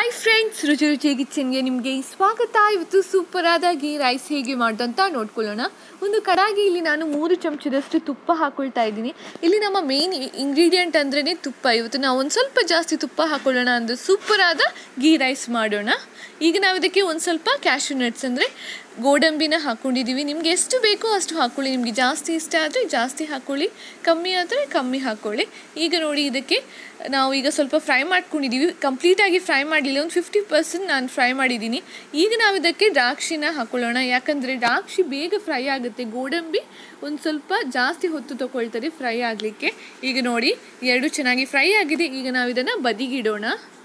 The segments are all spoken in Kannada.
ಹಾಯ್ ಫ್ರೆಂಡ್ಸ್ ರುಚಿ ರುಚಿ ಕಿಚನ್ಗೆ ನಿಮಗೆ ಸ್ವಾಗತ ಇವತ್ತು ಸೂಪರ್ ಆದ ಗೀ ರೈಸ್ ಹೇಗೆ ಮಾಡೋದಂತ ನೋಡ್ಕೊಳ್ಳೋಣ ಒಂದು ಕಡಾಗಿ ಇಲ್ಲಿ ನಾನು ಮೂರು ಚಮಚದಷ್ಟು ತುಪ್ಪ ಹಾಕೊಳ್ತಾ ಇದ್ದೀನಿ ಇಲ್ಲಿ ನಮ್ಮ ಮೇನ್ ಇಂಗ್ರೀಡಿಯೆಂಟ್ ಅಂದ್ರೇ ತುಪ್ಪ ಇವತ್ತು ನಾವು ಒಂದು ಸ್ವಲ್ಪ ಜಾಸ್ತಿ ತುಪ್ಪ ಹಾಕೊಳ್ಳೋಣ ಅಂದರೆ ಸೂಪರ್ ಆದ ಗೀ ರೈಸ್ ಮಾಡೋಣ ಈಗ ನಾವು ಇದಕ್ಕೆ ಒಂದು ಸ್ವಲ್ಪ ಕ್ಯಾಶು ನಟ್ಸ್ ಅಂದರೆ ಗೋಡಂಬಿನ ಹಾಕ್ಕೊಂಡಿದ್ದೀವಿ ನಿಮ್ಗೆ ಎಷ್ಟು ಬೇಕೋ ಅಷ್ಟು ಹಾಕ್ಕೊಳ್ಳಿ ನಿಮಗೆ ಜಾಸ್ತಿ ಇಷ್ಟ ಆದರೆ ಜಾಸ್ತಿ ಹಾಕ್ಕೊಳ್ಳಿ ಕಮ್ಮಿ ಆದರೆ ಕಮ್ಮಿ ಹಾಕ್ಕೊಳ್ಳಿ ಈಗ ನೋಡಿ ಇದಕ್ಕೆ ನಾವು ಈಗ ಸ್ವಲ್ಪ ಫ್ರೈ ಮಾಡ್ಕೊಂಡಿದ್ದೀವಿ ಕಂಪ್ಲೀಟಾಗಿ ಫ್ರೈ ಮಾಡಲಿಲ್ಲ ಒಂದು ಫಿಫ್ಟಿ ಪರ್ಸೆಂಟ್ ನಾನು ಫ್ರೈ ಮಾಡಿದ್ದೀನಿ ಈಗ ನಾವು ಇದಕ್ಕೆ ದ್ರಾಕ್ಷಿನ ಹಾಕ್ಕೊಳ್ಳೋಣ ಯಾಕಂದರೆ ದ್ರಾಕ್ಷಿ ಬೇಗ ಫ್ರೈ ಆಗುತ್ತೆ ಗೋಡಂಬಿ ಒಂದು ಸ್ವಲ್ಪ ಜಾಸ್ತಿ ಹೊತ್ತು ತಗೊಳ್ತದೆ ಫ್ರೈ ಆಗಲಿಕ್ಕೆ ಈಗ ನೋಡಿ ಎರಡು ಚೆನ್ನಾಗಿ ಫ್ರೈ ಆಗಿದೆ ಈಗ ನಾವು ಇದನ್ನು ಬದಿಗಿಡೋಣ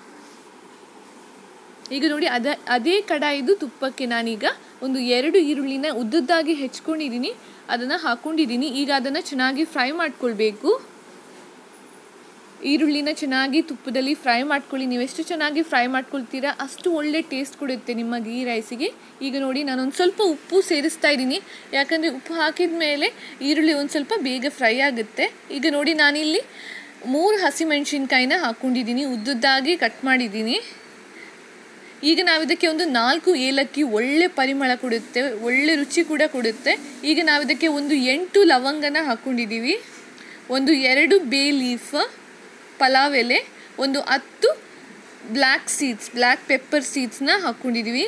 ಈಗ ನೋಡಿ ಅದ ಅದೇ ಕಡಾಯಿದು ತುಪ್ಪಕ್ಕೆ ನಾನೀಗ ಒಂದು ಎರಡು ಈರುಳ್ಳಿನ ಉದ್ದುದ್ದಾಗಿ ಹೆಚ್ಕೊಂಡಿದ್ದೀನಿ ಅದನ್ನು ಹಾಕ್ಕೊಂಡಿದ್ದೀನಿ ಈಗ ಅದನ್ನು ಚೆನ್ನಾಗಿ ಫ್ರೈ ಮಾಡ್ಕೊಳ್ಬೇಕು ಈರುಳ್ಳಿನ ಚೆನ್ನಾಗಿ ತುಪ್ಪದಲ್ಲಿ ಫ್ರೈ ಮಾಡ್ಕೊಳ್ಳಿ ನೀವು ಎಷ್ಟು ಚೆನ್ನಾಗಿ ಫ್ರೈ ಮಾಡ್ಕೊಳ್ತೀರಾ ಅಷ್ಟು ಒಳ್ಳೆ ಟೇಸ್ಟ್ ಕೊಡುತ್ತೆ ನಿಮ್ಮ ಗೀ ರೈಸಿಗೆ ಈಗ ನೋಡಿ ನಾನೊಂದು ಸ್ವಲ್ಪ ಉಪ್ಪು ಸೇರಿಸ್ತಾ ಇದ್ದೀನಿ ಯಾಕಂದರೆ ಉಪ್ಪು ಹಾಕಿದ ಮೇಲೆ ಈರುಳ್ಳಿ ಒಂದು ಸ್ವಲ್ಪ ಬೇಗ ಫ್ರೈ ಆಗುತ್ತೆ ಈಗ ನೋಡಿ ನಾನಿಲ್ಲಿ ಮೂರು ಹಸಿಮೆಣಸಿನ್ಕಾಯಿನ ಹಾಕ್ಕೊಂಡಿದ್ದೀನಿ ಉದ್ದುದ್ದಾಗಿ ಕಟ್ ಮಾಡಿದ್ದೀನಿ ಈಗ ನಾವು ಇದಕ್ಕೆ ಒಂದು ನಾಲ್ಕು ಏಲಕ್ಕಿ ಒಳ್ಳೆ ಪರಿಮಳ ಕೊಡುತ್ತೆ ಒಳ್ಳೆ ರುಚಿ ಕೂಡ ಕೊಡುತ್ತೆ ಈಗ ನಾವು ಇದಕ್ಕೆ ಒಂದು ಎಂಟು ಲವಂಗನ ಹಾಕ್ಕೊಂಡಿದ್ದೀವಿ ಒಂದು ಎರಡು ಬೇ ಲೀಫ್ ಪಲಾವ್ ಎಲೆ ಒಂದು ಹತ್ತು ಬ್ಲ್ಯಾಕ್ ಸೀಡ್ಸ್ ಬ್ಲ್ಯಾಕ್ ಪೆಪ್ಪರ್ ಸೀಡ್ಸ್ನ ಹಾಕ್ಕೊಂಡಿದ್ದೀವಿ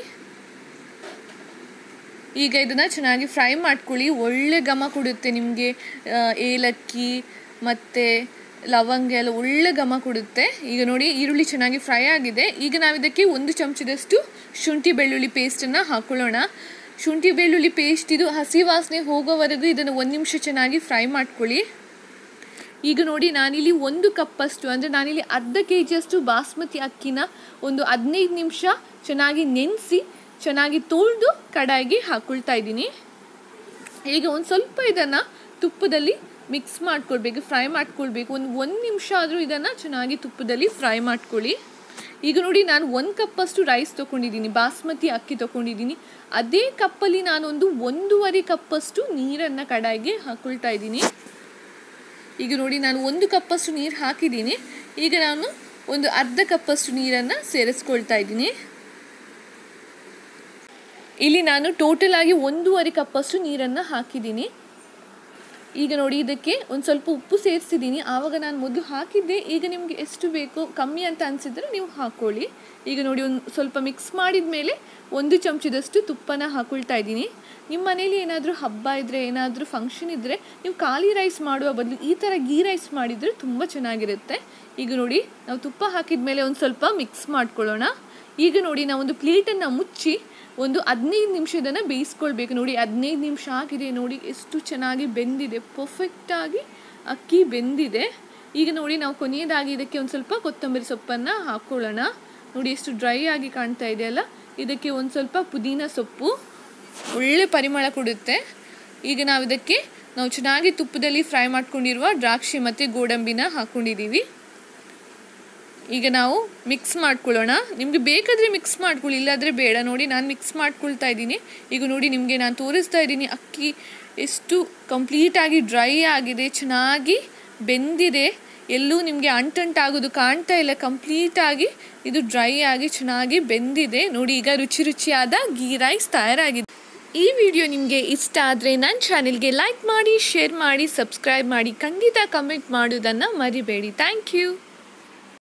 ಈಗ ಇದನ್ನು ಚೆನ್ನಾಗಿ ಫ್ರೈ ಮಾಡ್ಕೊಳ್ಳಿ ಒಳ್ಳೆ ಘಮ ಕೊಡುತ್ತೆ ನಿಮಗೆ ಏಲಕ್ಕಿ ಮತ್ತು ಲವಂಗ ಎಲ್ಲ ಒಳ್ಳೆ ಘಮ ಕೊಡುತ್ತೆ ಈಗ ನೋಡಿ ಈರುಳ್ಳಿ ಚೆನ್ನಾಗಿ ಫ್ರೈ ಆಗಿದೆ ಈಗ ನಾವು ಇದಕ್ಕೆ ಒಂದು ಚಮಚದಷ್ಟು ಶುಂಠಿ ಬೆಳ್ಳುಳ್ಳಿ ಪೇಸ್ಟನ್ನು ಹಾಕ್ಕೊಳ್ಳೋಣ ಶುಂಠಿ ಬೆಳ್ಳುಳ್ಳಿ ಪೇಸ್ಟ್ ಇದು ಹಸಿ ವಾಸನೆ ಹೋಗೋವರೆಗೂ ಇದನ್ನು ಒಂದು ನಿಮಿಷ ಚೆನ್ನಾಗಿ ಫ್ರೈ ಮಾಡ್ಕೊಳ್ಳಿ ಈಗ ನೋಡಿ ನಾನಿಲ್ಲಿ ಒಂದು ಕಪ್ಪಷ್ಟು ಅಂದರೆ ನಾನಿಲ್ಲಿ ಅರ್ಧ ಕೆ ಜಿಯಷ್ಟು ಬಾಸ್ಮತಿ ಅಕ್ಕಿನ ಒಂದು ಹದಿನೈದು ನಿಮಿಷ ಚೆನ್ನಾಗಿ ನೆನೆಸಿ ಚೆನ್ನಾಗಿ ತೊಳೆದು ಕಡಾಯಿಗೆ ಹಾಕ್ಕೊಳ್ತಾ ಇದ್ದೀನಿ ಈಗ ಒಂದು ಸ್ವಲ್ಪ ಇದನ್ನು ತುಪ್ಪದಲ್ಲಿ ಮಿಕ್ಸ್ ಮಾಡ್ಕೊಳ್ಬೇಕು ಫ್ರೈ ಮಾಡ್ಕೊಳ್ಬೇಕು ಒಂದು ಒಂದು ನಿಮಿಷ ಆದರೂ ಇದನ್ನು ಚೆನ್ನಾಗಿ ತುಪ್ಪದಲ್ಲಿ ಫ್ರೈ ಮಾಡ್ಕೊಳ್ಳಿ ಈಗ ನೋಡಿ ನಾನು ಒಂದು ಕಪ್ಪಷ್ಟು ರೈಸ್ ತೊಗೊಂಡಿದ್ದೀನಿ ಬಾಸ್ಮತಿ ಅಕ್ಕಿ ತೊಗೊಂಡಿದ್ದೀನಿ ಅದೇ ಕಪ್ಪಲ್ಲಿ ನಾನೊಂದು ಒಂದೂವರೆ ಕಪ್ಪಷ್ಟು ನೀರನ್ನು ಕಡಾಯಿಗೆ ಹಾಕ್ಕೊಳ್ತಾ ಇದ್ದೀನಿ ಈಗ ನೋಡಿ ನಾನು ಒಂದು ಕಪ್ಪಷ್ಟು ನೀರು ಹಾಕಿದ್ದೀನಿ ಈಗ ನಾನು ಒಂದು ಅರ್ಧ ಕಪ್ಪಷ್ಟು ನೀರನ್ನು ಸೇರಿಸ್ಕೊಳ್ತಾ ಇದ್ದೀನಿ ಇಲ್ಲಿ ನಾನು ಟೋಟಲ್ ಆಗಿ ಒಂದೂವರೆ ಕಪ್ಪಷ್ಟು ನೀರನ್ನು ಹಾಕಿದ್ದೀನಿ ಈಗ ನೋಡಿ ಇದಕ್ಕೆ ಒಂದು ಸ್ವಲ್ಪ ಉಪ್ಪು ಸೇರಿಸಿದ್ದೀನಿ ಆವಾಗ ನಾನು ಮೊದಲು ಹಾಕಿದ್ದೆ ಈಗ ನಿಮಗೆ ಎಷ್ಟು ಬೇಕೋ ಕಮ್ಮಿ ಅಂತ ಅನಿಸಿದ್ರೆ ನೀವು ಹಾಕ್ಕೊಳ್ಳಿ ಈಗ ನೋಡಿ ಒಂದು ಸ್ವಲ್ಪ ಮಿಕ್ಸ್ ಮಾಡಿದ ಮೇಲೆ ಒಂದು ಚಮಚದಷ್ಟು ತುಪ್ಪನ ಹಾಕ್ಕೊಳ್ತಾ ಇದ್ದೀನಿ ನಿಮ್ಮ ಮನೇಲಿ ಏನಾದರೂ ಹಬ್ಬ ಇದ್ದರೆ ಏನಾದರೂ ಫಂಕ್ಷನ್ ಇದ್ದರೆ ನೀವು ಖಾಲಿ ರೈಸ್ ಮಾಡುವ ಬದಲು ಈ ಥರ ಗೀ ರೈಸ್ ಮಾಡಿದರೆ ತುಂಬ ಚೆನ್ನಾಗಿರುತ್ತೆ ಈಗ ನೋಡಿ ನಾವು ತುಪ್ಪ ಹಾಕಿದ ಮೇಲೆ ಒಂದು ಸ್ವಲ್ಪ ಮಿಕ್ಸ್ ಮಾಡ್ಕೊಳ್ಳೋಣ ಈಗ ನೋಡಿ ನಾವೊಂದು ಪ್ಲೇಟನ್ನು ಮುಚ್ಚಿ ಒಂದು ಹದಿನೈದು ನಿಮಿಷ ಇದನ್ನು ಬೇಯಿಸ್ಕೊಳ್ಬೇಕು ನೋಡಿ ಹದಿನೈದು ನಿಮಿಷ ಆಗಿದೆ ನೋಡಿ ಎಷ್ಟು ಚೆನ್ನಾಗಿ ಬೆಂದಿದೆ ಪರ್ಫೆಕ್ಟಾಗಿ ಅಕ್ಕಿ ಬೆಂದಿದೆ ಈಗ ನೋಡಿ ನಾವು ಕೊನೆಯದಾಗಿ ಇದಕ್ಕೆ ಒಂದು ಸ್ವಲ್ಪ ಕೊತ್ತಂಬರಿ ಸೊಪ್ಪನ್ನು ಹಾಕ್ಕೊಳ್ಳೋಣ ನೋಡಿ ಎಷ್ಟು ಡ್ರೈ ಆಗಿ ಕಾಣ್ತಾ ಇದೆಯಲ್ಲ ಇದಕ್ಕೆ ಒಂದು ಸ್ವಲ್ಪ ಪುದೀನ ಸೊಪ್ಪು ಒಳ್ಳೆ ಪರಿಮಳ ಕೊಡುತ್ತೆ ಈಗ ನಾವು ಇದಕ್ಕೆ ನಾವು ಚೆನ್ನಾಗಿ ತುಪ್ಪದಲ್ಲಿ ಫ್ರೈ ಮಾಡ್ಕೊಂಡಿರುವ ದ್ರಾಕ್ಷಿ ಮತ್ತು ಗೋಡಂಬಿನ ಹಾಕ್ಕೊಂಡಿದ್ದೀವಿ ಈಗ ನಾವು ಮಿಕ್ಸ್ ಮಾಡ್ಕೊಳ್ಳೋಣ ನಿಮಗೆ ಬೇಕಾದರೆ ಮಿಕ್ಸ್ ಮಾಡ್ಕೊಳ್ಳಿ ಇಲ್ಲಾದರೆ ಬೇಡ ನೋಡಿ ನಾನು ಮಿಕ್ಸ್ ಮಾಡ್ಕೊಳ್ತಾ ಇದ್ದೀನಿ ಈಗ ನೋಡಿ ನಿಮಗೆ ನಾನು ತೋರಿಸ್ತಾ ಇದ್ದೀನಿ ಅಕ್ಕಿ ಎಷ್ಟು ಕಂಪ್ಲೀಟಾಗಿ ಡ್ರೈ ಆಗಿದೆ ಚೆನ್ನಾಗಿ ಬೆಂದಿದೆ ಎಲ್ಲೂ ನಿಮಗೆ ಅಂಟಂಟಾಗೋದು ಕಾಣ್ತಾ ಇಲ್ಲ ಕಂಪ್ಲೀಟಾಗಿ ಇದು ಡ್ರೈ ಆಗಿ ಚೆನ್ನಾಗಿ ಬೆಂದಿದೆ ನೋಡಿ ಈಗ ರುಚಿ ರುಚಿಯಾದ ಗೀ ರೈಸ್ ತಯಾರಾಗಿದೆ ಈ ವಿಡಿಯೋ ನಿಮಗೆ ಇಷ್ಟ ಆದರೆ ನನ್ನ ಚಾನೆಲ್ಗೆ ಲೈಕ್ ಮಾಡಿ ಶೇರ್ ಮಾಡಿ ಸಬ್ಸ್ಕ್ರೈಬ್ ಮಾಡಿ ಖಂಡಿತ ಕಮೆಂಟ್ ಮಾಡೋದನ್ನು ಮರಿಬೇಡಿ ಥ್ಯಾಂಕ್ ಯು